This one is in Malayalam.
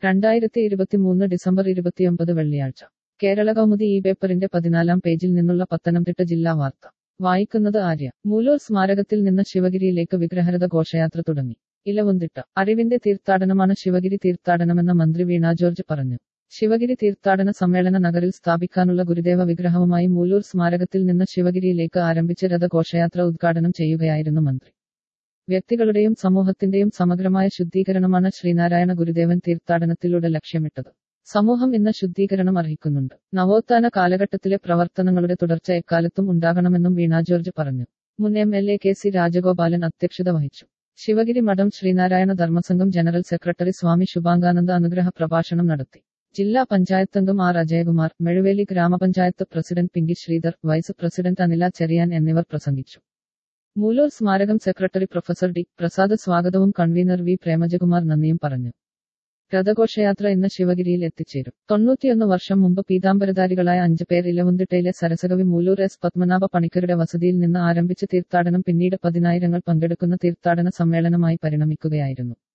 രണ്ടായിരത്തി ഇരുപത്തിമൂന്ന് ഡിസംബർ ഇരുപത്തിയൊമ്പത് വെള്ളിയാഴ്ച കേരള കൗമുദി ഈ പേപ്പറിന്റെ പതിനാലാം പേജിൽ നിന്നുള്ള പത്തനംതിട്ട ജില്ലാ വാർത്ത വായിക്കുന്നത് ആര്യ മൂലൂർ സ്മാരകത്തിൽ നിന്ന് ശിവഗിരിയിലേക്ക് വിഗ്രഹരഥ ഘോഷയാത്ര തുടങ്ങി ഇലവുന്തിട്ട അറിവിന്റെ തീർത്ഥാടനമാണ് ശിവഗിരി തീർത്ഥാടനമെന്ന മന്ത്രി വീണ ജോർജ് പറഞ്ഞു ശിവഗിരി തീർത്ഥാടന സമ്മേളന നഗറിൽ സ്ഥാപിക്കാനുള്ള ഗുരുദേവ വിഗ്രഹവുമായി മൂലൂർ സ്മാരകത്തിൽ നിന്ന് ശിവഗിരിയിലേക്ക് ആരംഭിച്ച രഥഘോഷയാത്ര ഉദ്ഘാടനം ചെയ്യുകയായിരുന്നു മന്ത്രി വ്യക്തികളുടെയും സമൂഹത്തിന്റെയും സമഗ്രമായ ശുദ്ധീകരണമാണ് ശ്രീനാരായണ ഗുരുദേവൻ തീർത്ഥാടനത്തിലൂടെ ലക്ഷ്യമിട്ടത് സമൂഹം ഇന്ന് ശുദ്ധീകരണം അർഹിക്കുന്നുണ്ട് നവോത്ഥാന കാലഘട്ടത്തിലെ പ്രവർത്തനങ്ങളുടെ തുടർച്ച എക്കാലത്തും ഉണ്ടാകണമെന്നും വീണ ജോർജ് പറഞ്ഞു മുൻ M L A K C Rajagopalan അധ്യക്ഷത വഹിച്ചു ശിവഗിരി മഠം ശ്രീനാരായണ ധർമ്മസംഘം ജനറൽ സെക്രട്ടറി സ്വാമി ശുഭാംഗാനന്ദ അനുഗ്രഹ പ്രഭാഷണം നടത്തി ജില്ലാ പഞ്ചായത്ത് അംഗം ആർ അജയകുമാർ മെഴുവേലി ഗ്രാമപഞ്ചായത്ത് president Pinky Sreedhar vice president Anila Cherian എന്നിവർ പ്രസംഗിച്ചു മൂലൂർ സ്മാരകം സെക്രട്ടറി പ്രൊഫസർ ഡി പ്രസാദ് സ്വാഗതവും കൺവീനർ വി പ്രേമജകുമാർ നന്ദിയും പറഞ്ഞു രഥഘോഷയാത്ര ഇന്ന് ശിവഗിരിയിൽ എത്തിച്ചേരും തൊണ്ണൂറ്റിയൊന്ന് വർഷം മുമ്പ് പീതാംബരധാരികളായ അഞ്ചു പേർ ഇലവുന്തിട്ടയിലെ സരസകവി മൂലൂർ എസ് പത്മനാഭ പണിക്കരുടെ വസതിയിൽ നിന്ന് ആരംഭിച്ച തീർത്ഥാടനം പിന്നീട് പതിനായിരങ്ങൾ പങ്കെടുക്കുന്ന തീർത്ഥാടന സമ്മേളനമായി പരിണമിക്കുകയായിരുന്നു